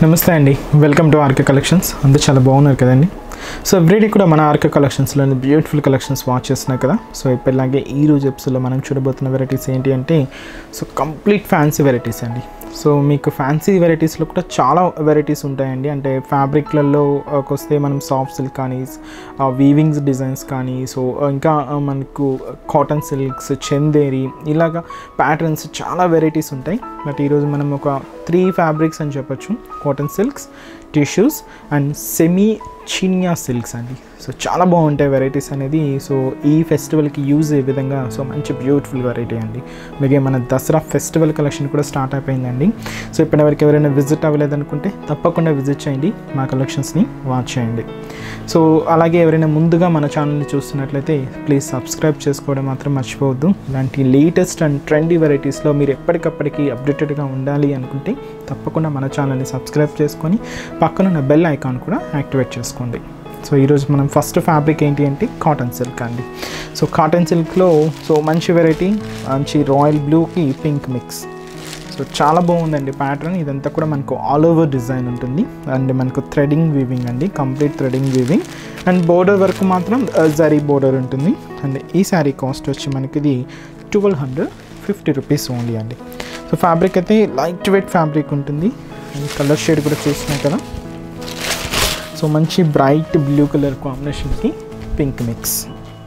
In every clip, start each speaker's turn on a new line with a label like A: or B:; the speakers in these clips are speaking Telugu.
A: నమస్తే అండి వెల్కమ్ టు ఆర్కే కలెక్షన్స్ అందరూ చాలా బాగున్నారు కదండి సో ఎవ్రీడే కూడా మన ఆర్కే కలెక్షన్స్లో బ్యూటిఫుల్ కలెక్షన్స్ వాచ్ చేస్తున్నాయి కదా సో ఇప్పటిలాగే ఈ రోజు ఎపిసోడ్లో మనం చూడబోతున్న వెరైటీస్ ఏంటి అంటే సో కంప్లీట్ ఫ్యాన్సీ వెరైటీస్ అండి సో మీకు ఫ్యాన్సీ వెరైటీస్లో కూడా చాలా వెరైటీస్ ఉంటాయండి అంటే ఫ్యాబ్రిక్లలో వస్తే మనం సాఫ్ట్ సిల్క్ కానీ వీవింగ్స్ డిజైన్స్ కానీ సో ఇంకా ఆ, మనకు కాటన్ సిల్క్స్ చందేరి ఇలాగా ప్యాటర్న్స్ చాలా వెరైటీస్ ఉంటాయి బట్ ఈరోజు మనం ఒక త్రీ ఫ్యాబ్రిక్స్ అని చెప్పొచ్చు cotton silks tissues and semi చినియా సిల్క్స్ అండి సో చాలా బాగుంటాయి వెరైటీస్ అనేది సో ఈ ఫెస్టివల్కి యూజ్ అయ్యే విధంగా సో మంచి బ్యూటిఫుల్ వెరైటీ అండి అలాగే మన దసరా ఫెస్టివల్ కలెక్షన్ కూడా స్టార్ట్ అయిపోయిందండి సో ఇప్పటివరకు ఎవరైనా విజిట్ అవ్వలేదనుకుంటే తప్పకుండా విజిట్ చేయండి మా కలెక్షన్స్ని వాచ్ చేయండి సో అలాగే ఎవరైనా ముందుగా మన ఛానల్ని చూస్తున్నట్లయితే ప్లీజ్ సబ్స్క్రైబ్ చేసుకోవడం మాత్రం మర్చిపోవద్దు ఇలాంటి లేటెస్ట్ అండ్ ట్రెండీ వెరైటీస్లో మీరు ఎప్పటికప్పటికి అప్డేటెడ్గా ఉండాలి అనుకుంటే తప్పకుండా మన ఛానల్ని సబ్స్క్రైబ్ చేసుకొని పక్కనున్న బెల్ ఐకాన్ కూడా యాక్టివేట్ చేసుకోండి సో ఈరోజు మనం ఫస్ట్ ఫ్యాబ్రిక్ ఏంటి అంటే కాటన్ సిల్క్ అండి సో కాటన్ సిల్క్లో సో మంచి వెరైటీ మంచి రాయల్ బ్లూకి పింక్ మిక్స్ సో చాలా బాగుందండి ప్యాటర్న్ ఇదంతా కూడా మనకు ఆల్ ఓవర్ డిజైన్ ఉంటుంది అండ్ మనకు థ్రెడింగ్ వీవింగ్ అండి complete threading weaving and border వరకు మాత్రం జరీ బోర్డర్ ఉంటుంది అండ్ ఈ శారీ కాస్ట్ వచ్చి మనకి ఇది twelve hundred fifty rupees only అండి సో ఫ్యాబ్రిక్ అయితే లైట్ వెయిట్ ఫ్యాబ్రిక్ ఉంటుంది అండ్ కలర్ షేడ్ కూడా చూస్తున్నాయి కదా సో మంచి బ్రైట్ బ్లూ కలర్ కాంబినేషన్కి pink mix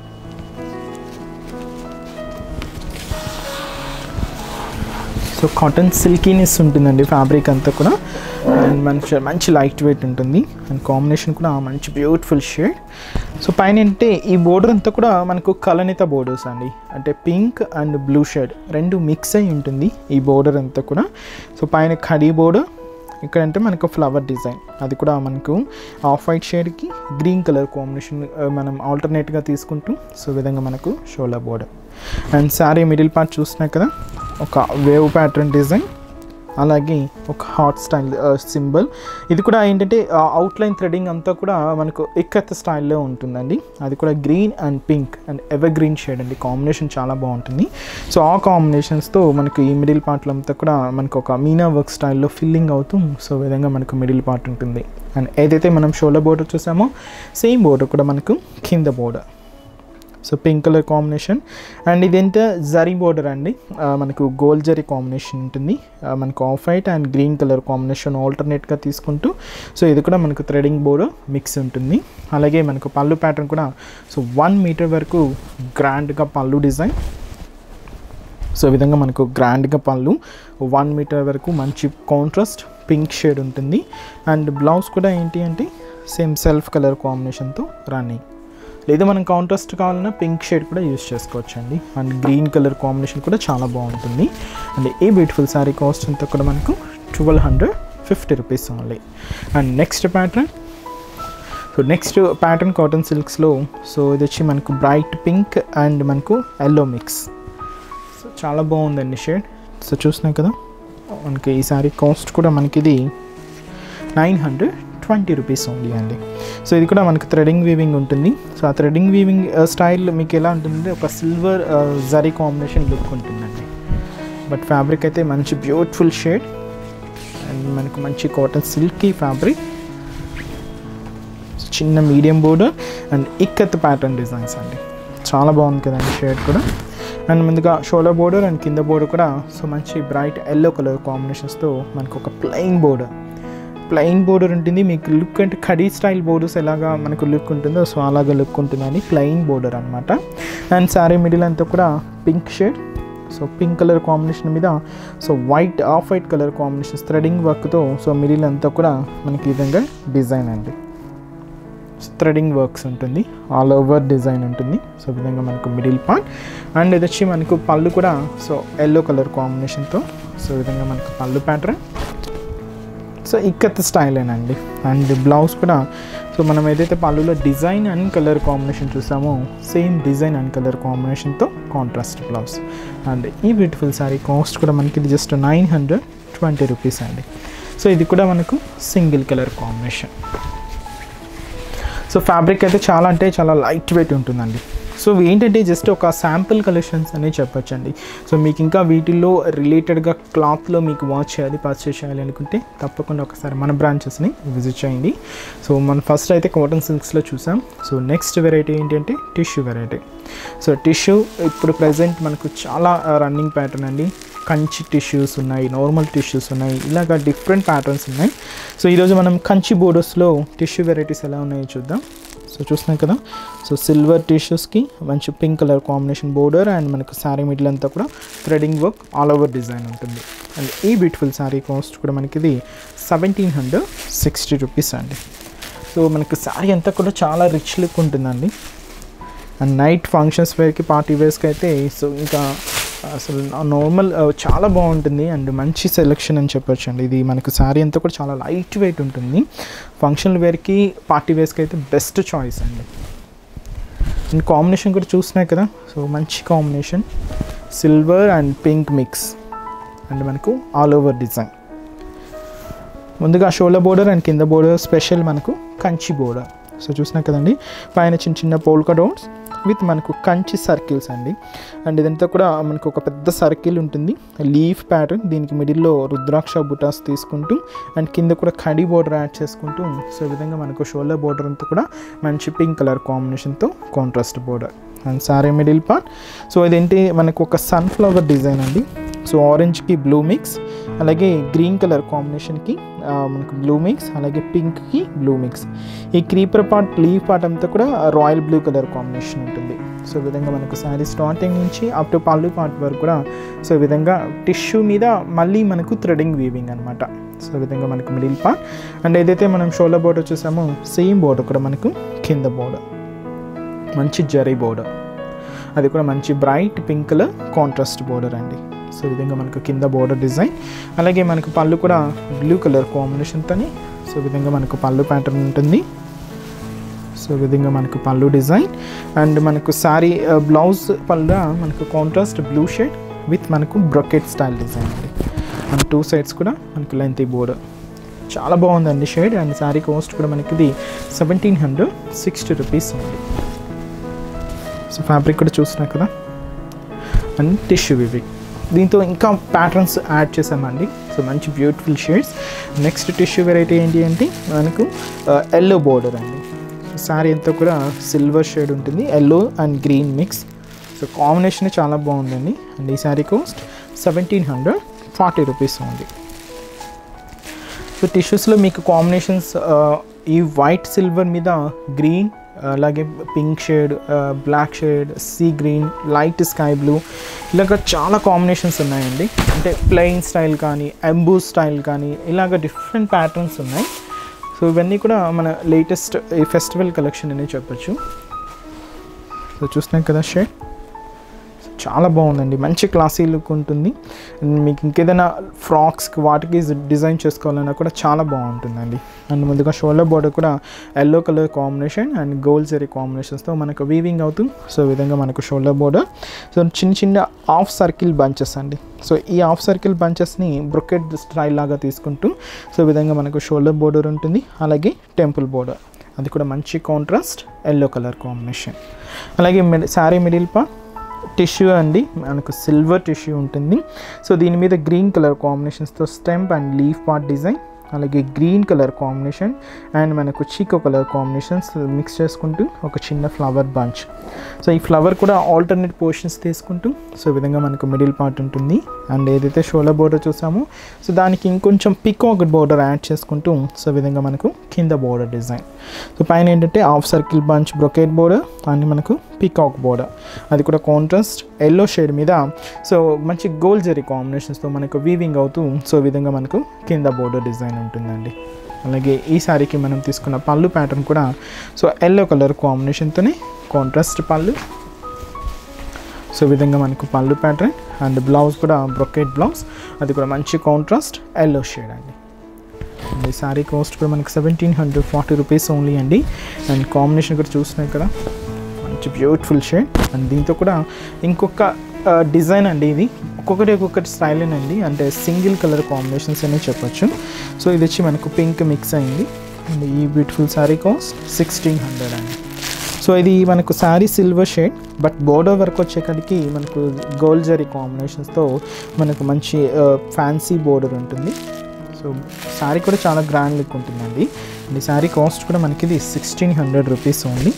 A: so cotton silkiness ఉంటుందండి ఫ్యాబ్రిక్ అంతా కూడా అండ్ మంచి మంచి లైట్ వెయిట్ ఉంటుంది అండ్ కాంబినేషన్ కూడా మంచి బ్యూటిఫుల్ షేడ్ సో పైన ఏంటంటే ఈ బోర్డర్ అంతా కూడా మనకు కలనిత బోర్డర్స్ అండి అంటే పింక్ అండ్ బ్లూ షేడ్ రెండు మిక్స్ అయి ఉంటుంది ఈ బోర్డర్ అంతా కూడా సో పైన ఖడీ బోర్డర్ ఇక్కడంటే మనకు ఫ్లవర్ డిజైన్ అది కూడా మనకు ఆఫ్ వైట్ షేడ్కి గ్రీన్ కలర్ కాంబినేషన్ మనం ఆల్టర్నేట్గా తీసుకుంటూ సో ఈ విధంగా మనకు షోలా border and sari middle part చూసినా కదా ఒక వేవ్ ప్యాటర్న్ డిజైన్ అలాగే ఒక హాట్ స్టైల్ సింబల్ ఇది కూడా ఏంటంటే అవుట్లైన్ థ్రెడింగ్ అంతా కూడా మనకు ఇక్కత్ స్టైల్లో ఉంటుందండి అది కూడా green and pink and evergreen shade అండి కాంబినేషన్ చాలా బాగుంటుంది సో ఆ కాంబినేషన్స్తో మనకు ఈ మిడిల్ పార్ట్లో అంతా కూడా మనకు ఒక మీనా వర్క్ స్టైల్లో ఫిల్లింగ్ అవుతూ సో ఈ విధంగా మనకు మిడిల్ పార్ట్ ఉంటుంది అండ్ ఏదైతే మనం షోల్డర్ బోర్డర్ చూసామో సేమ్ బోర్డర్ కూడా మనకు కింద border so pink colour combination and ఇదేంటే జరీ బోర్డర్ అండి ఆ, మనకు గోల్డ్ జరీ కాంబినేషన్ ఉంటుంది ఆ, మనకు off white and green colour combination ఆల్టర్నేట్గా తీసుకుంటూ సో ఇది కూడా మనకు థ్రెడింగ్ బోర్డర్ మిక్స్ ఉంటుంది అలాగే మనకు పళ్ళు ప్యాటర్న్ కూడా సో వన్ మీటర్ వరకు గ్రాండ్గా పళ్ళు డిజైన్ సో ఈ విధంగా మనకు గ్రాండ్గా పళ్ళు వన్ మీటర్ వరకు మంచి కాంట్రాస్ట్ పింక్ షేడ్ ఉంటుంది అండ్ బ్లౌజ్ కూడా ఏంటి అంటే సేమ్ సెల్ఫ్ కలర్ కాంబినేషన్తో రన్నింగ్ లేదా మనం కాంట్రాస్ట్ కావాలన్నా పింక్ షేడ్ కూడా యూస్ చేసుకోవచ్చు అండి అండ్ గ్రీన్ కలర్ కాంబినేషన్ కూడా చాలా బాగుంటుంది అండ్ ఈ బ్యూటిఫుల్ శారీ కాస్ట్ అంతా కూడా మనకు twelve hundred fifty rupees only and next pattern so next pattern cotton సిల్క్స్లో సో ఇది వచ్చి మనకు బ్రైట్ పింక్ అండ్ మనకు ఎల్లో మిక్స్ సో చాలా బాగుందండి షేడ్ సో చూసినాం కదా మనకి ఈ శారీ కాస్ట్ కూడా మనకి ఇది nine hundred twenty rupees only అండి సో ఇది కూడా మనకు థ్రెడింగ్ వీవింగ్ ఉంటుంది సో ఆ థ్రెడింగ్ వీవింగ్ స్టైల్ మీకు ఎలా ఉంటుందంటే ఒక సిల్వర్ జరీ కాంబినేషన్ లుక్ ఉంటుందండి బట్ ఫ్యాబ్రిక్ అయితే మంచి బ్యూటిఫుల్ షేడ్ అండ్ మనకు మంచి కాటన్ సిల్కీ ఫ్యాబ్రిక్ చిన్న medium border and ikat pattern designs అండి చాలా బాగుంది కదండి షేడ్ కూడా అండ్ ముందుగా షోలర్ బోర్డర్ అండ్ కింద బోర్డర్ కూడా సో మంచి బ్రైట్ ఎల్లో కలర్ కాంబినేషన్స్తో మనకు ఒక ప్లెయిన్ బోర్డర్ ప్లెయిన్ బోర్డర్ ఉంటుంది మీకు లుక్ అంటే కడీ స్టైల్ బోర్డర్స్ ఎలాగా మనకు లుక్ ఉంటుందో సో అలాగా లుక్ ఉంటుందని ప్లెయిన్ బోర్డర్ అనమాట అండ్ శారీ మిడిల్ అంతా కూడా pink shade so pink colour combination మీద so white off white colour combination threading వర్క్తో సో మిడిల్ అంతా కూడా మనకి ఈ విధంగా డిజైన్ అండి థ్రెడింగ్ వర్క్స్ ఉంటుంది ఆల్ ఓవర్ డిజైన్ ఉంటుంది సో ఈ విధంగా మనకు మిడిల్ పార్ట్ అండ్ ఇది వచ్చి మనకు పళ్ళు కూడా సో ఎల్లో కలర్ కాంబినేషన్తో సో ఈ విధంగా మనకు పళ్ళు ప్యాటర్న్ సో ఇక్కత్ స్టైలేనండి అండ్ బ్లౌజ్ కూడా సో మనం ఏదైతే పళ్ళులో డిజైన్ అండ్ కలర్ కాంబినేషన్ చూసామో సేమ్ డిజైన్ అండ్ కలర్ కాంబినేషన్తో కాంట్రాస్ట్ బ్లౌజ్ అండ్ ఈ బ్యూటిఫుల్ శారీ కాస్ట్ కూడా మనకి ఇది just nine hundred twenty rupees అండి సో ఇది కూడా మనకు single colour combination so fabric అయితే చాలా అంటే చాలా లైట్ వెయిట్ ఉంటుందండి సో సో ఏంటంటే జస్ట్ ఒక శాంపుల్ కలెక్షన్స్ అనే చెప్పొచ్చండి సో మీకు ఇంకా వీటిల్లో రిలేటెడ్గా క్లాత్లో మీకు వాచ్ చేయాలి పర్చేస్ చేయాలి అనుకుంటే తప్పకుండా ఒకసారి మన బ్రాంచెస్ని విజిట్ చేయండి సో మనం ఫస్ట్ అయితే కాటన్ సిల్క్స్లో చూసాం సో నెక్స్ట్ వెరైటీ ఏంటంటే టిష్యూ వెరైటీ సో టిష్యూ ఇప్పుడు ప్రజెంట్ మనకు చాలా రన్నింగ్ ప్యాటర్న్ అండి కంచి టిష్యూస్ ఉన్నాయి నార్మల్ టిష్యూస్ ఉన్నాయి ఇలాగ డిఫరెంట్ ప్యాటర్న్స్ ఉన్నాయి సో ఈరోజు మనం కంచి బోర్డర్స్లో టిష్యూ వెరైటీస్ ఎలా ఉన్నాయో చూద్దాం సో చూస్తున్నాం కదా సో సిల్వర్ టిష్యూస్కి మంచి pink colour combination border and మనకు శారీ మిడిల్ అంతా కూడా threading work all over design ఉంటుంది అండ్ ఈ బ్యూటిఫుల్ శారీ కాస్ట్ కూడా మనకి ఇది సెవెంటీన్ హండ్రెడ్ సిక్స్టీ రూపీస్ అండి సో మనకి శారీ అంతా కూడా చాలా రిచ్ లుక్ ఉంటుందండి అండ్ నైట్ ఫంక్షన్స్ వేర్కి పార్టీ వేర్స్కి అయితే సో ఇంకా అసలు నార్మల్ చాలా బాగుంటుంది అండ్ మంచి సెలెక్షన్ అని చెప్పొచ్చు అండి ఇది మనకు శారీ అంతా కూడా చాలా లైట్ వెయిట్ ఉంటుంది ఫంక్షన్ వేర్కి పార్టీ వేర్స్కి అయితే బెస్ట్ చాయిస్ అండి అండ్ కాంబినేషన్ కూడా చూసినాయి కదా సో మంచి combination silver and pink mix and మనకు ఆల్ ఓవర్ డిజైన్ ముందుగా షోలా బోర్డర్ అండ్ కింద బోర్డర్ స్పెషల్ మనకు కంచి బోర్డర్ సో చూసినా కదండి పైన చిన్న చిన్న పోల్కా డౌట్స్ విత్ మనకు కంచి సర్కిల్స్ అండి అండ్ ఇదంతా కూడా మనకు ఒక పెద్ద సర్కిల్ ఉంటుంది లీఫ్ ప్యాటర్న్ దీనికి మిడిల్లో రుద్రాక్ష బుటాస్ తీసుకుంటూ అండ్ కింద కూడా కడి బోర్డర్ యాడ్ చేసుకుంటూ సో ఈ విధంగా మనకు షోల్డర్ బోర్డర్ అంతా కూడా మంచి పింక్ కలర్ కాంబినేషన్తో contrast border and sari middle part so ఇదేంటి మనకు ఒక సన్ఫ్లవర్ డిజైన్ అండి సో ఆరెంజ్కి బ్లూ మిక్స్ అలాగే గ్రీన్ కలర్ కాంబినేషన్కి మనకు బ్లూ మిక్స్ అలాగే పింక్కి బ్లూ మిక్స్ ఈ క్రీపర్ పార్ట్ లీవ్ పార్ట్ అంతా కూడా రాయల్ బ్లూ కలర్ కాంబినేషన్ ఉంటుంది సో ఈ విధంగా మనకు శారీ స్టార్టింగ్ నుంచి అప్ టు పళ్ళు పార్ట్ వరకు కూడా సో ఈ విధంగా టిష్యూ మీద మళ్ళీ మనకు థ్రెడింగ్ వీవింగ్ అనమాట సో ఈ విధంగా మనకు మిడిల్ పార్ట్ అండ్ ఏదైతే మనం షోల్డర్ బోర్డర్ చూసామో సేమ్ బోర్డర్ కూడా మనకు కింద బోర్డర్ మంచి జరీ బోర్డర్ అది కూడా మంచి bright pink colour contrast border అండి సో ఈ విధంగా మనకు కింద బోర్డర్ డిజైన్ అలాగే మనకు పళ్ళు కూడా బ్లూ కలర్ కాంబినేషన్తోని సో ఈ విధంగా మనకు పళ్ళు ప్యాటర్న్ ఉంటుంది సో ఈ విధంగా మనకు పళ్ళు డిజైన్ అండ్ మనకు శారీ బ్లౌజ్ పళ్ళు మనకు కాంట్రాస్ట్ బ్లూ షేడ్ విత్ మనకు బ్రొకెట్ స్టైల్ డిజైన్ అండి అండ్ టూ సైడ్స్ కూడా మనకు లెంత్ బోర్డర్ చాలా బాగుందండి షేడ్ అండ్ శారీ కాస్ట్ కూడా మనకి ఇది సెవెంటీన్ హండ్రెడ్ సిక్స్టీ రూపీస్ ఉంది సో ఫ్యాబ్రిక్ కూడా చూస్తున్నా కదా అండ్ టిష్యూ వివింగ్ దీంతో ఇంకా ప్యాటర్న్స్ యాడ్ చేసామండి సో మంచి beautiful shades next tissue variety ఏంటి అంటే మనకు ఎల్లో బోర్డర్ అండి శారీ అంతా కూడా సిల్వర్ షేడ్ ఉంటుంది yellow and green mix so combination చాలా బాగుందండి అండ్ ఈ sari cost seventeen hundred forty rupees ఉంది సో టిష్యూస్లో మీకు కాంబినేషన్స్ ఈ వైట్ సిల్వర్ మీద గ్రీన్ అలాగే pink shade black shade sea green light sky blue ఇలాగ చాలా కాంబినేషన్స్ ఉన్నాయండి అంటే ప్లెయిన్ స్టైల్ కానీ ఎంబూ స్టైల్ కానీ ఇలాగ డిఫరెంట్ ప్యాటర్న్స్ ఉన్నాయి సో ఇవన్నీ కూడా మన లేటెస్ట్ ఈ ఫెస్టివల్ కలెక్షన్ అనే చెప్పొచ్చు సో చూస్తున్నాం కదా షేడ్ చాలా బాగుందండి మంచి క్లాసీ లుక్ ఉంటుంది అండ్ మీకు ఇంకేదైనా ఫ్రాక్స్కి వాటికి డిజైన్ చేసుకోవాలన్నా కూడా చాలా బాగుంటుందండి అండ్ ముందుగా షోల్డర్ బోర్డర్ కూడా yellow colour combination and gold zari కాంబినేషన్స్తో మనకు వీవింగ్ అవుతుంది సో ఈ విధంగా మనకు షోల్డర్ బోర్డర్ సో చిన్న చిన్న హాఫ్ సర్కిల్ బంచెస్ అండి సో ఈ హాఫ్ సర్కిల్ బంచెస్ని బ్రొకెట్ స్టైల్ లాగా తీసుకుంటూ సో ఈ విధంగా మనకు షోల్డర్ బోర్డర్ ఉంటుంది అలాగే టెంపుల్ బోర్డర్ అది కూడా మంచి కాంట్రాస్ట్ ఎల్లో కలర్ కాంబినేషన్ అలాగే మిడి శారీ మిడిల్ పార్ట్ టిష్యూ అండి మనకు సిల్వర్ టిష్యూ ఉంటుంది సో దీని మీద గ్రీన్ కలర్ కాంబినేషన్స్తో stem and leaf part design అలాగే గ్రీన్ కలర్ కాంబినేషన్ అండ్ మనకు చీకో కలర్ కాంబినేషన్స్ మిక్స్ చేసుకుంటూ ఒక చిన్న ఫ్లవర్ బంచ్ సో ఈ ఫ్లవర్ కూడా ఆల్టర్నేట్ పోర్షన్స్ తీసుకుంటూ సో ఈ విధంగా మనకు మిడిల్ పార్ట్ ఉంటుంది అండ్ ఏదైతే షోలా బోర్డర్ చూసామో సో దానికి ఇంకొంచెం పికాక్ బోర్డర్ యాడ్ చేసుకుంటూ సో ఈ విధంగా మనకు కింద బోర్డర్ డిజైన్ సో పైన ఏంటంటే half circle bunch brocade border and మనకు పికాక్ బోర్డర్ అది కూడా కాంట్రాస్ట్ ఎల్లో షేడ్ మీద సో మంచి గోల్డ్ జరీ కాంబినేషన్స్తో మనకు వీవింగ్ అవుతూ సో ఈ విధంగా మనకు కింద బోర్డర్ డిజైన్ ఉంటుందండి అలాగే ఈ శారీకి మనం తీసుకున్న పళ్ళు ప్యాటర్న్ కూడా సో ఎల్లో కలర్ కాంబినేషన్తోనే కాంట్రాస్ట్ పళ్ళు సో ఈ విధంగా మనకు పళ్ళు ప్యాటర్న్ అండ్ బ్లౌజ్ కూడా బ్రొకెట్ బ్లౌజ్ అది కూడా మంచి కాంట్రాస్ట్ ఎల్లో షేడ్ అండి అండ్ ఈ శారీ కాస్ట్ కూడా మనకి seventeen hundred forty rupees only అండి అండ్ కాంబినేషన్ కూడా చూస్తున్నాయి కదా మంచి బ్యూటిఫుల్ షేడ్ అండ్ దీంతో కూడా ఇంకొక డిజైన్ అండి ఇది ఒక్కొక్కటి ఒక్కొక్కటి స్టైల్ అండి అంటే సింగిల్ కలర్ కాంబినేషన్స్ అనే చెప్పొచ్చు సో ఇది వచ్చి మనకు పింక్ మిక్స్ అయింది అండ్ ఈ beautiful sari cost sixteen hundred అండి సో ఇది మనకు sari silver shade but border work వచ్చేకాడికి మనకు గోల్డ్ జరీ కాంబినేషన్స్తో మనకు మంచి ఫ్యాన్సీ బోర్డర్ ఉంటుంది సో శారీ కూడా చాలా గ్రాండ్ లుక్ ఉంటుందండి ఈ శారీ కాస్ట్ కూడా మనకి ఇది sixteen hundred rupees only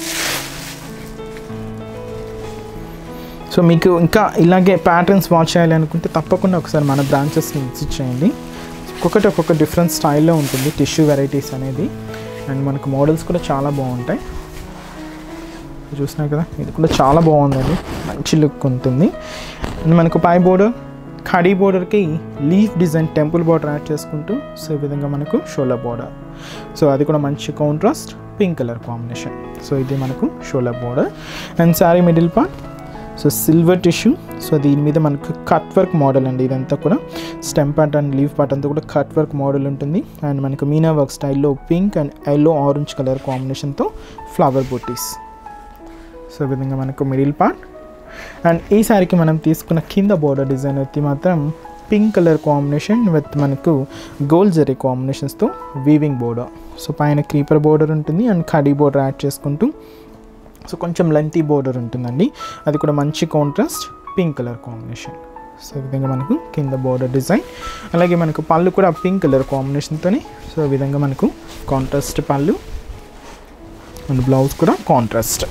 A: so మీకు ఇంకా ఇలాగే ప్యాటర్న్స్ వాచ్ చేయాలి అనుకుంటే తప్పకుండా ఒకసారి మన బ్రాంచెస్ని విజిట్ చేయండి ఒక్కొక్కటి ఒక్కొక్క డిఫరెంట్ స్టైల్లో ఉంటుంది టిష్యూ వెరైటీస్ అనేది అండ్ మనకు మోడల్స్ కూడా చాలా బాగుంటాయి చూసినా కదా ఇది కూడా చాలా బాగుందండి మంచి లుక్ ఉంటుంది అండ్ మనకు పై బోర్డర్ ఖడీ బోర్డర్కి leaf design temple border add చేసుకుంటూ సో ఈ విధంగా మనకు షోలా బోర్డర్ సో అది కూడా మంచి contrast pink colour combination so ఇది మనకు షోలా border and sari middle part so silver tissue so దీని మీద మనకు కట్ వర్క్ మోడల్ అండి ఇదంతా కూడా stem part and leaf part అంతా కూడా కట్ వర్క్ మోడల్ ఉంటుంది అండ్ మనకు మీనా వర్క్ స్టైల్లో pink and yellow orange colour కాంబినేషన్తో ఫ్లవర్ బూటీస్ సో ఈ విధంగా మనకు మిడిల్ పార్ట్ అండ్ ఈ సారికి మనం తీసుకున్న కింద బోర్డర్ డిజైన్ వచ్చి మాత్రం పింక్ కలర్ కాంబినేషన్ విత్ మనకు గోల్డ్ జరీ కాంబినేషన్స్తో వీవింగ్ బోర్డర్ సో పైన క్రీపర్ బోర్డర్ ఉంటుంది అండ్ కడీ బోర్డర్ యాడ్ చేసుకుంటూ సో కొంచెం లెంతీ బోర్డర్ ఉంటుందండి అది కూడా మంచి contrast pink colour combination so ఈ విధంగా మనకు కింద బోర్డర్ డిజైన్ అలాగే మనకు పళ్ళు కూడా పింక్ కలర్ కాంబినేషన్తోనే సో ఈ విధంగా మనకు కాంట్రాస్ట్ పళ్ళు అండ్ బ్లౌజ్ కూడా కాంట్రాస్ట్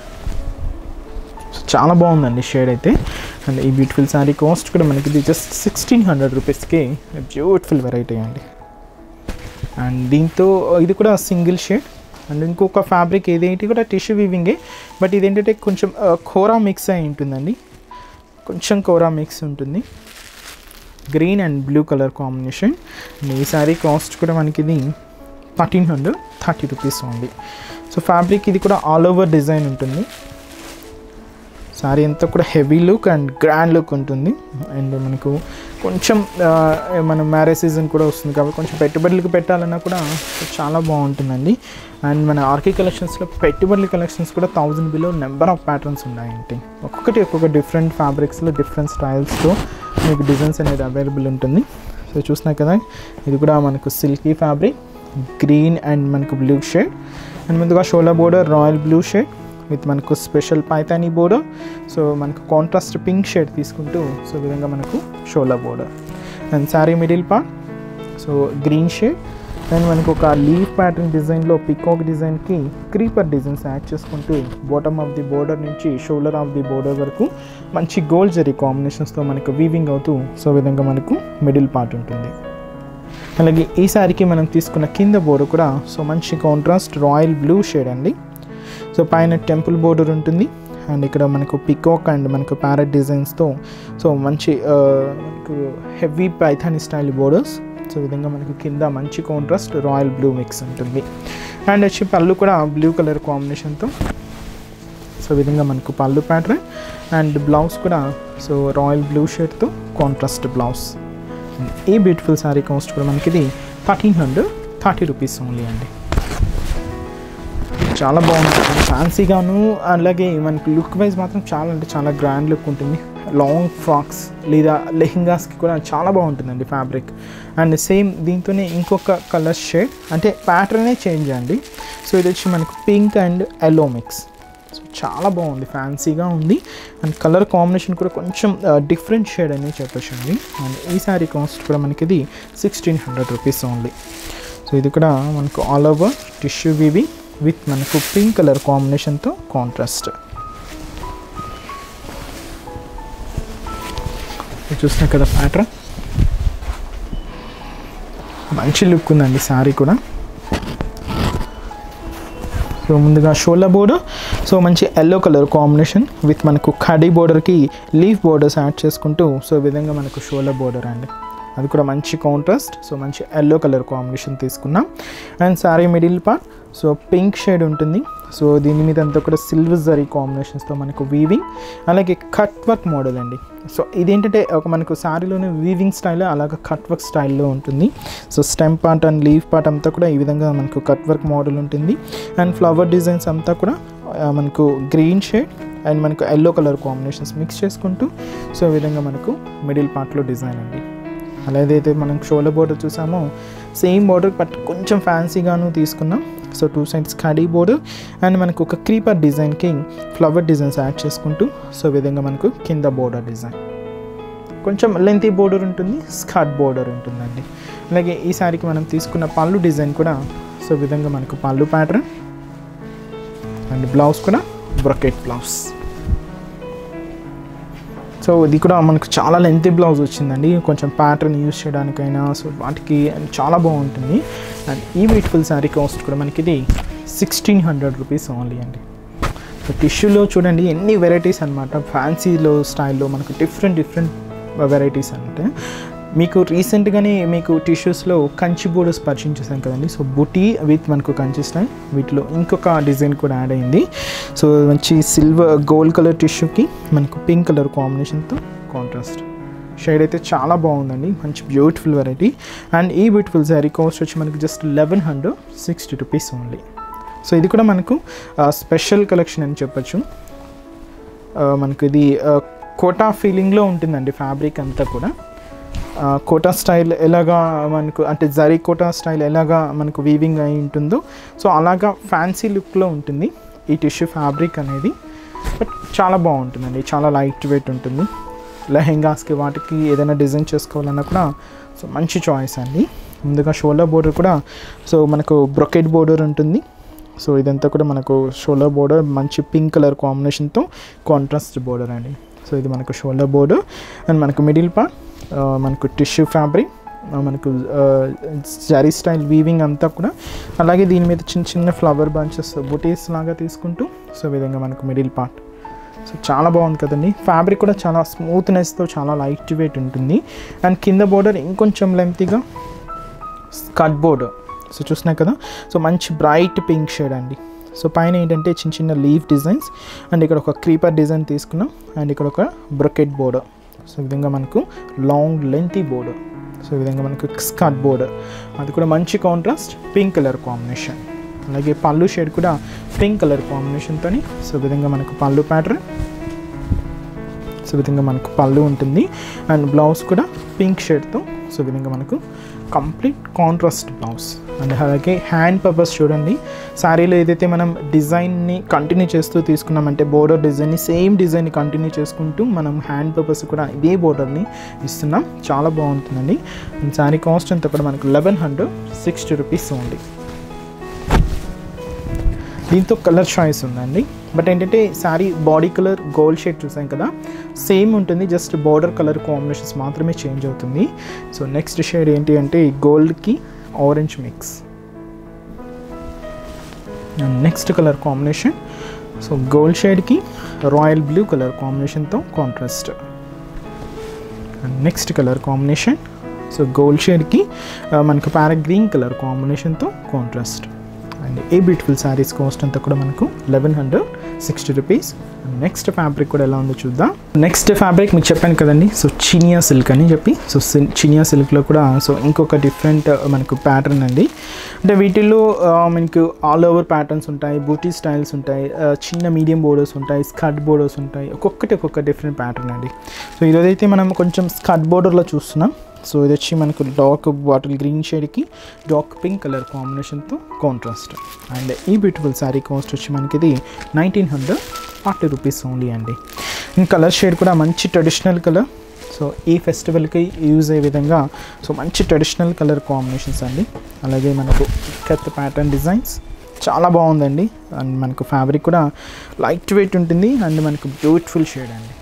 A: సో చాలా బాగుందండి షేడ్ అయితే అండ్ ఈ బ్యూటిఫుల్ శారీ కాస్ట్ కూడా మనకి ఇది జస్ట్ సిక్స్టీన్ హండ్రెడ్ రూపీస్కి బ్యూటిఫుల్ వెరైటీ అండి అండ్ దీంతో ఇది కూడా సింగిల్ షేడ్ అండ్ ఇంకొక ఫ్యాబ్రిక్ ఏదేంటి కూడా టిష్యూ వీవింగే బట్ ఇదేంటంటే కొంచెం కోరా మిక్స్ అయి ఉంటుందండి కొంచెం కోరా మిక్స్ ఉంటుంది green and blue colour combination and ఈ శారీ కాస్ట్ కూడా మనకి ఇది థర్టీన్ హండ్రెడ్ థర్టీ రూపీస్ ఉంది సో ఫ్యాబ్రిక్ ఇది కూడా ఆల్ ఓవర్ డిజైన్ ఉంటుంది శారీ అంతా కూడా heavy look and grand look ఉంటుంది అండ్ మనకు కొంచెం ఆ, మన మ్యారేజ్ సీజన్ కూడా వస్తుంది కాబట్టి కొంచెం పెట్టుబడులకు పెట్టాలన్నా కూడా చాలా బాగుంటుందండి అండ్ మన ఆర్కే కలెక్షన్స్లో పెట్టుబడుల కలెక్షన్స్ కూడా thousand below number of patterns ఉన్నాయండి ఒక్కొక్కటి ఒక్కొక్క డిఫరెంట్ ఫ్యాబ్రిక్స్లో డిఫరెంట్ స్టైల్స్తో మీకు డిజైన్స్ అనేది అవైలబుల్ ఉంటుంది సో చూసినా కదా ఇది కూడా మనకు సిల్కీ ఫ్యాబ్రిక్ గ్రీన్ అండ్ మనకు బ్లూ షేడ్ అండ్ ముందుగా షోలా border royal blue shade with మనకు స్పెషల్ పైతానీ బోర్డర్ సో మనకు కాంట్రాస్ట్ పింక్ షేడ్ తీసుకుంటూ సో ఈ విధంగా మనకు షోలా border and sari middle part so green shade and మనకు ఒక లీఫ్ ప్యాటర్న్ డిజైన్లో పికాక్ డిజైన్కి క్రీపర్ డిజైన్స్ యాడ్ చేసుకుంటూ బాటమ్ ఆఫ్ ది బోర్డర్ నుంచి షోల్డర్ ఆఫ్ ది బోర్డర్ వరకు మంచి గోల్డ్ జరీ కాంబినేషన్స్తో మనకు వీవింగ్ అవుతూ సో ఈ విధంగా మనకు మిడిల్ పార్ట్ ఉంటుంది అలాగే ఈ శారీకి మనం తీసుకున్న కింద బోర్డర్ కూడా సో మంచి కాంట్రాస్ట్ రాయల్ బ్లూ షేడ్ అండి సో పైన టెంపుల్ బోర్డర్ ఉంటుంది అండ్ ఇక్కడ మనకు పికాక్ అండ్ మనకు ప్యారెట్ డిజైన్స్తో సో మంచి ఆ, మనకు heavy Paithani style borders so ఈ విధంగా మనకు కింద మంచి కాంట్రాస్ట్ రాయల్ బ్లూ మిక్స్ ఉంటుంది అండ్ వచ్చి పళ్ళు కూడా బ్లూ కలర్ కాంబినేషన్తో సో ఈ విధంగా మనకు పళ్ళు ప్యాటర్న్ అండ్ బ్లౌజ్ కూడా సో రాయల్ బ్లూ షేడ్తో కాంట్రాస్ట్ బ్లౌజ్ ఈ బ్యూటిఫుల్ శారీ కాస్ట్ కూడా మనకి ఇది thirteen hundred thirty rupees only అండి చాలా బాగుంటుంది ఫ్యాన్సీగాను అలాగే మనకి లుక్ వైజ్ మాత్రం చాలా అంటే చాలా గ్రాండ్ లుక్ ఉంటుంది లాంగ్ ఫ్రాక్స్ లేదా లెహింగాస్కి కూడా చాలా బాగుంటుందండి ఫ్యాబ్రిక్ అండ్ సేమ్ దీంతోనే ఇంకొక కలర్ షేడ్ అంటే ప్యాటర్నే చేంజ్ అండి సో ఇది వచ్చి మనకు pink and yellow mix so చాలా బాగుంది ఫ్యాన్సీగా ఉంది అండ్ కలర్ కాంబినేషన్ కూడా కొంచెం డిఫరెంట్ షేడ్ అని చెప్పొచ్చు అండి అండ్ ఈ శారీ కాస్ట్ కూడా మనకి ఇది sixteen hundred rupees only so ఇది కూడా మనకు ఆల్ ఓవర్ టిష్యూ వివి విత్ మనకు పింక్ కలర్ కాంబినేషన్తో కాంట్రాస్ట్ చూసిన కదా ప్యాటర్న్ మంచి లుక్ ఉందండి శారీ కూడా సో ముందుగా షోల్లా బోర్డర్ సో మంచి ఎల్లో కలర్ కాంబినేషన్ విత్ మనకు ఖడీ బోర్డర్కి లీఫ్ బోర్డర్స్ యాడ్ చేసుకుంటూ సో ఈ విధంగా మనకు షోల్లా బోర్డర్ అండి అది కూడా మంచి కాంట్రాస్ట్ సో మంచి ఎల్లో కలర్ కాంబినేషన్ తీసుకున్నాం and sari middle part so pink shade ఉంటుంది సో దీని మీద అంతా కూడా సిల్వర్ జరీ కాంబినేషన్స్తో మనకు వీవింగ్ అలాగే కట్ వర్క్ మోడల్ అండి సో ఇదేంటంటే ఒక మనకు శారీలోనే వీవింగ్ స్టైల్ అలాగే కట్ వర్క్ స్టైల్లో ఉంటుంది so stem part and leaf part అంతా కూడా ఈ విధంగా మనకు కట్ వర్క్ మోడల్ ఉంటుంది అండ్ ఫ్లవర్ డిజైన్స్ అంతా కూడా ఆ, మనకు గ్రీన్ షేడ్ అండ్ మనకు ఎల్లో కలర్ కాంబినేషన్స్ మిక్స్ చేసుకుంటూ సో ఈ విధంగా మనకు మిడిల్ పార్ట్లో డిజైన్ అండి అలా ఏదైతే మనం షోలో బోర్డర్ చూసామో సేమ్ బోర్డర్ బట్ కొంచెం ఫ్యాన్సీగాను తీసుకున్నాం సో టూ సైడ్స్ కడీ బోర్డర్ అండ్ మనకు ఒక క్రీపర్ డిజైన్కి ఫ్లవర్ డిజైన్స్ యాడ్ చేసుకుంటూ సో ఈ విధంగా మనకు కింద బోర్డర్ డిజైన్ కొంచెం లెంతీ బోర్డర్ ఉంటుంది స్కర్ట్ బోర్డర్ ఉంటుందండి అలాగే ఈ సారీకి మనం తీసుకున్న పళ్ళు డిజైన్ కూడా సో ఈ విధంగా మనకు పళ్ళు ప్యాటర్న్ అండ్ బ్లౌజ్ కూడా బ్రొకెట్ బ్లౌజ్ సో ఇది కూడా మనకు చాలా లెంతీ బ్లౌజ్ వచ్చిందండి కొంచెం ప్యాటర్న్ యూస్ చేయడానికైనా సో వాటికి చాలా బాగుంటుంది అండ్ ఈ బ్యూటిఫుల్ శారీ కాస్ట్ కూడా మనకి ఇది సిక్స్టీన్ హండ్రెడ్ రూపీస్ ఓన్లీ అండి సో టిష్యూలో చూడండి ఎన్ని వెరైటీస్ అనమాట ఫ్యాన్సీలో స్టైల్లో మనకు డిఫరెంట్ డిఫరెంట్ వెరైటీస్ అంటే మీకు రీసెంట్గానే మీకు టిష్యూస్లో కంచి బోర్డర్స్ పరిచయం చేశాం కదండి సో బుటీ విత్ మనకు కంచి స్టైల్ వీటిలో ఇంకొక డిజైన్ కూడా యాడ్ అయింది సో మంచి సిల్వర్ గోల్డ్ కలర్ టిష్యూకి మనకు పింక్ కలర్ కాంబినేషన్తో కాంట్రాస్ట్ షేడ్ అయితే చాలా బాగుందండి మంచి బ్యూటిఫుల్ వెరైటీ అండ్ ఈ బ్యూటిఫుల్ శారీ కాస్ట్ వచ్చి మనకి just eleven hundred sixty rupees only so ఇది కూడా మనకు స్పెషల్ కలెక్షన్ అని చెప్పచ్చు మనకు ఇది కోటా ఫీలింగ్లో ఉంటుందండి ఫ్యాబ్రిక్ అంతా కూడా కోటా స్టైల్ ఎలాగా మనకు అంటే జరీ కోటా స్టైల్ ఎలాగా మనకు వీవింగ్ అయి ఉంటుందో సో అలాగా ఫ్యాన్సీ లుక్లో ఉంటుంది ఈ టిష్యూ ఫ్యాబ్రిక్ అనేది బట్ చాలా బాగుంటుందండి చాలా లైట్ వెయిట్ ఉంటుంది లెహెంగాస్కి వాటికి ఏదైనా డిజైన్ చేసుకోవాలన్నా కూడా సో మంచి చాయిస్ అండి ముందుగా షోల్డర్ బోర్డర్ కూడా సో మనకు బ్రొకెట్ బోర్డర్ ఉంటుంది సో ఇదంతా కూడా మనకు షోల్డర్ బోర్డర్ మంచి పింక్ కలర్ కాంబినేషన్తో కాంట్రాస్ట్ బోర్డర్ అండి సో ఇది మనకు షోల్డర్ బోర్డర్ అండ్ మనకు మిడిల్ పార్ట్ మనకు టిష్యూ ఫ్యాబ్రిక్ మనకు జరీ స్టైల్ వీవింగ్ అంతా కూడా అలాగే దీని మీద చిన్న చిన్న ఫ్లవర్ బంచెస్ బుటీస్ లాగా తీసుకుంటూ సో ఈ విధంగా మనకు మిడిల్ పార్ట్ సో చాలా బాగుంది కదండి ఫ్యాబ్రిక్ కూడా చాలా స్మూత్నెస్తో చాలా లైట్ వెయిట్ ఉంటుంది అండ్ కింద బోర్డర్ ఇంకొంచెం లెంతీగా స్కట్ బోర్డర్ సో చూసినా కదా సో మంచి బ్రైట్ పింక్ షేడ్ అండి సో పైన ఏంటంటే చిన్న చిన్న లీఫ్ డిజైన్స్ అండ్ ఇక్కడ ఒక క్రీపర్ డిజైన్ తీసుకున్నాం అండ్ ఇక్కడ ఒక బ్రొకెట్ బోర్డర్ సో ఈ విధంగా మనకు లాంగ్ లెంతీ బోర్డర్ సో ఈ విధంగా మనకు స్కట్ బోర్డర్ అది కూడా మంచి కాంట్రాస్ట్ పింక్ కలర్ కాంబినేషన్ అలాగే పళ్ళు షేడ్ కూడా పింక్ కలర్ కాంబినేషన్తో సో ఈ విధంగా మనకు పళ్ళు ప్యాటర్న్ సో ఈ విధంగా మనకు పళ్ళు ఉంటుంది అండ్ బ్లౌజ్ కూడా పింక్ షేడ్తో సో ఈ విధంగా మనకు కంప్లీట్ కాంట్రాస్ట్ బ్లౌజ్ అండ్ అలాగే హ్యాండ్ పర్పస్ చూడండి శారీలో ఏదైతే మనం డిజైన్ని కంటిన్యూ చేస్తూ తీసుకున్నామంటే బోర్డర్ డిజైన్ని సేమ్ డిజైన్ని కంటిన్యూ చేసుకుంటూ మనం హ్యాండ్ పర్పస్ కూడా ఇదే బోర్డర్ని ఇస్తున్నాం చాలా బాగుంటుందండి అండ్ శారీ కాస్ట్ అంతా కూడా మనకు eleven hundred sixty rupees only దీంతో కలర్ చాయిస్ ఉందండి బట్ ఏంటంటే sari body colour gold shade చూసాం కదా సేమ్ ఉంటుంది జస్ట్ బార్డర్ కలర్ కాంబినేషన్స్ మాత్రమే చేంజ్ అవుతుంది సో నెక్స్ట్ షేడ్ ఏంటి అంటే ఈ గోల్డ్కి orange mix next colour combination so gold షేడ్కి రాయల్ బ్లూ కలర్ కాంబినేషన్తో contrast next colour combination so gold షేడ్కి మనకు ప్యారా గ్రీన్ కలర్ కాంబినేషన్తో contrast and a beautiful saris cost అంతా కూడా మనకు eleven hundred sixty rupees next fabric కూడా ఎలా ఉందో చూద్దాం నెక్స్ట్ ఫ్యాబ్రిక్ మీకు చెప్పాను కదండి సో చినియా సిల్క్ అని చెప్పి సో చినియా సిల్క్లో కూడా సో ఇంకొక డిఫరెంట్ మనకు ప్యాటర్న్ అండి అంటే వీటిల్లో మనకు ఆల్ ఓవర్ ప్యాటర్న్స్ ఉంటాయి బూటీ స్టైల్స్ ఉంటాయి చిన్న మీడియం బోర్డర్స్ ఉంటాయి స్కర్ట్ బోర్డర్స్ ఉంటాయి ఒక్కొక్కటి ఒక్కొక్క డిఫరెంట్ ప్యాటర్న్ అండి సో ఇదైతే మనం కొంచెం స్కర్ట్ బోర్డర్లో చూస్తున్నాం సో ఇది వచ్చి మనకు డార్క్ బాటిల్ గ్రీన్ షేడ్కి డార్క్ పింక్ కలర్ కాంబినేషన్తో కాంట్రాస్ట్ అండ్ ఈ బ్యూటిఫుల్ శారీ కాస్ట్ వచ్చి మనకి ఇది nineteen hundred forty rupees only అండి ఈ కలర్ షేడ్ కూడా మంచి ట్రెడిషనల్ కలర్ సో ఈ ఫెస్టివల్కి యూజ్ అయ్యే విధంగా సో మంచి ట్రెడిషనల్ కలర్ కాంబినేషన్స్ అండి అలాగే మనకు కత్ ప్యాటర్న్ డిజైన్స్ చాలా బాగుందండి అండ్ మనకు ఫ్యాబ్రిక్ కూడా లైట్ వెయిట్ ఉంటుంది అండ్ మనకు బ్యూటిఫుల్ షేడ్ అండి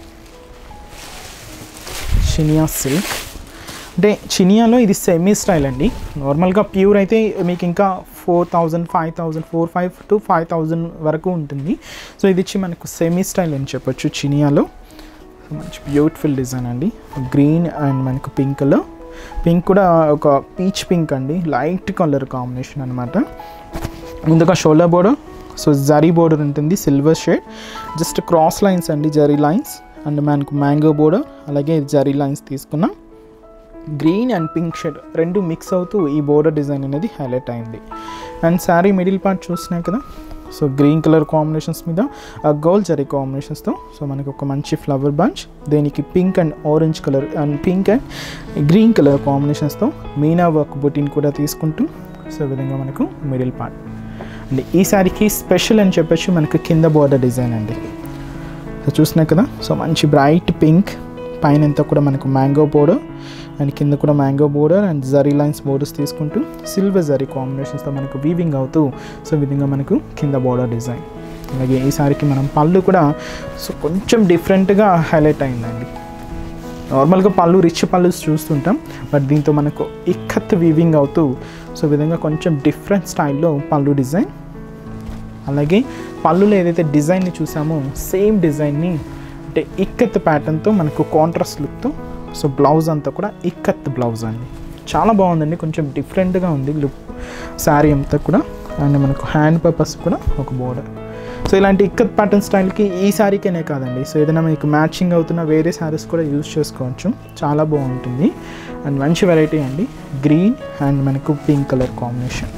A: చినియా సిల్క్ అంటే చినియాలో ఇది సెమీ స్టైల్ అండి నార్మల్గా ప్యూర్ అయితే మీకు ఇంకా four thousand five thousand four five to five thousand వరకు ఉంటుంది సో ఇది వచ్చి మనకు సెమీ స్టైల్ అని చెప్పొచ్చు చినియాలో మంచి బ్యూటిఫుల్ డిజైన్ అండి గ్రీన్ అండ్ మనకు పింక్ కలర్ పింక్ కూడా ఒక పీచ్ పింక్ అండి లైట్ కలర్ కాంబినేషన్ అనమాట ముందుగా shoulder border so zari border ఉంటుంది silver shade just cross lines అండి జరీ లైన్స్ అండ్ మనకు మ్యాంగో బోర్డర్ అలాగే జరీ లైన్స్ తీసుకున్నాం గ్రీన్ అండ్ పింక్ షేడ్ రెండు మిక్స్ అవుతూ ఈ బోర్డర్ డిజైన్ అనేది హైలైట్ అయింది అండ్ శారీ మిడిల్ పార్ట్ చూసినాయి కదా సో గ్రీన్ కలర్ కాంబినేషన్స్ మీద గోల్డ్ జరీ కాంబినేషన్స్తో సో మనకి ఒక మంచి ఫ్లవర్ బంచ్ దీనికి pink and orange colour and pink and green colour కాంబినేషన్స్తో మీనా వర్క్ బొటిన్ కూడా తీసుకుంటూ సో ఈ విధంగా మనకు మిడిల్ పార్ట్ అండ్ ఈ శారీకి స్పెషల్ అని చెప్పొచ్చు మనకు కింద బోర్డర్ డిజైన్ అండి సో చూసినా కదా సో మంచి బ్రైట్ పింక్ పైన అంతా కూడా మనకు మ్యాంగో బోర్డర్ అండ్ కింద కూడా mango border and zari lines borders తీసుకుంటూ సిల్వర్ జరీ కాంబినేషన్స్తో మనకు వీవింగ్ అవుతూ సో ఈ విధంగా మనకు కింద బోర్డర్ డిజైన్ అలాగే ఈ సారికి మనం పళ్ళు కూడా సో కొంచెం డిఫరెంట్గా హైలైట్ అయిందండి నార్మల్గా పళ్ళు రిచ్ పళ్ళు చూస్తుంటాం బట్ దీంతో మనకు ఇక్కత్ వీవింగ్ అవుతూ సో ఈ విధంగా కొంచెం డిఫరెంట్ స్టైల్లో పళ్ళు డిజైన్ అలాగే పళ్ళులో ఏదైతే డిజైన్ని చూసామో సేమ్ డిజైన్ని అంటే ఇక్కత్ ప్యాటర్న్తో మనకు కాంట్రాస్ట్ లుక్తో సో బ్లౌజ్ అంతా కూడా ఇక్కత్ బ్లౌజ్ అండి చాలా బాగుందండి కొంచెం డిఫరెంట్గా ఉంది లుక్ శారీ అంతా కూడా అండ్ మనకు హ్యాండ్ పర్పస్ కూడా ఒక బోర్డర్ సో ఇలాంటి ఇక్కత్ ప్యాటర్న్ స్టైల్కి ఈ శారీకేనే కాదండి సో ఏదైనా మీకు మ్యాచింగ్ అవుతున్న వేరే శారీస్ కూడా యూజ్ చేసుకోవచ్చు చాలా బాగుంటుంది అండ్ మంచి వెరైటీ అండి గ్రీన్ అండ్ మనకు పింక్ కలర్ కాంబినేషన్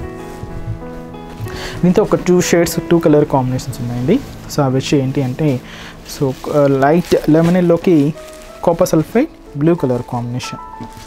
A: దీంతో ఒక two shades two colour combinations ఉన్నాయండి సో అవి వచ్చి ఏంటి అంటే సో లైట్ లెమనెల్లోకి copper sulphide blue colour combination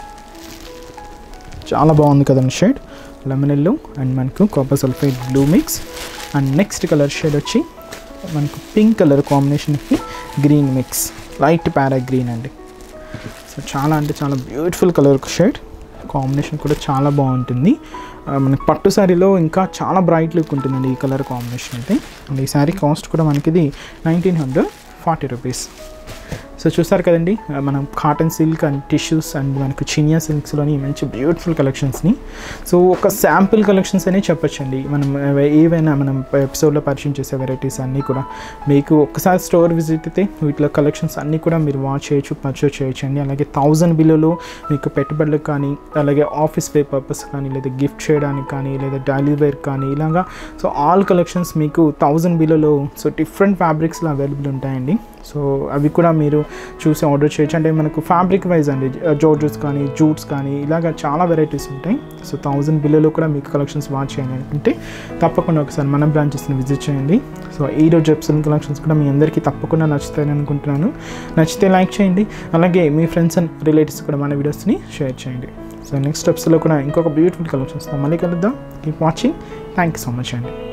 A: చాలా బాగుంది కదండి షేడ్ లెమన్ ఎల్లో అండ్ మనకు copper sulphide blue mix and next colour shade వచ్చి మనకు పింక్ కలర్ కాంబినేషన్కి green mix light parrot green అండి సో చాలా అంటే చాలా బ్యూటిఫుల్ కలర్ షేడ్ కాంబినేషన్ కూడా చాలా బాగుంటుంది ఆ, మనకి పట్టు శారీలో ఇంకా చాలా బ్రైట్ లుక్ ఉంటుందండి ఈ కలర్ కాంబినేషన్ అయితే అండ్ ఈ శారీ కాస్ట్ కూడా మనకి ఇది nineteen hundred forty rupees so చూసారు కదండి ఆ, మనం cotton silk and tissues and మనకు చినియా సిల్క్స్లోని మంచి బ్యూటిఫుల్ కలెక్షన్స్ని సో ఒక శాంపుల్ కలెక్షన్స్ అనే చెప్పొచ్చండి మనం ఆ, ఏవైనా మనం ఎపిసోడ్లో పరిచయం చేసే వెరైటీస్ అన్నీ కూడా మీకు ఒక్కసారి స్టోర్ విజిట్ అయితే వీటిలో కలెక్షన్స్ అన్నీ కూడా మీరు వాచ్ చేయొచ్చు పర్చేస్ చేయొచ్చు అండి అలాగే థౌజండ్ బిలోలో మీకు పెట్టుబడులకు కానీ అలాగే ఆఫీస్ వే పర్పస్ కానీ లేదా గిఫ్ట్ చేయడానికి కానీ లేదా డైలీ వేర్ కానీ ఇలాగా సో ఆల్ కలెక్షన్స్ మీకు థౌజండ్ బిలోలో సో డిఫరెంట్ ఫ్యాబ్రిక్స్లో అవైలబుల్ ఉంటాయండి సో అవి కూడా మీరు చూసి ఆర్డర్ చేయొచ్చు అంటే మనకు ఫ్యాబ్రిక్ వైజ్ అండి జోర్జెస్ కానీ జూట్స్ కానీ ఇలాగ చాలా వెరైటీస్ ఉంటాయి సో థౌజండ్ బిల్లులో కూడా మీకు కలెక్షన్స్ వాచ్ చేయండి అనుకుంటే తప్పకుండా ఒకసారి మన బ్రాంచెస్ని విజిట్ చేయండి సో ఈ రోజు ఎపిసోడ్ కలెక్షన్స్ కూడా మీ అందరికీ తప్పకుండా నచ్చుతాయని అనుకుంటున్నాను నచ్చితే లైక్ చేయండి అలాగే మీ ఫ్రెండ్స్ అండ్ రిలేటివ్స్ కూడా మన వీడియోస్ని షేర్ చేయండి సో నెక్స్ట్ ఎపిసోడ్లో కూడా ఇంకొక బ్యూటిఫుల్ కలెక్షన్స్తో మళ్ళీ కలుద్దాం keep watching thank you so much అండి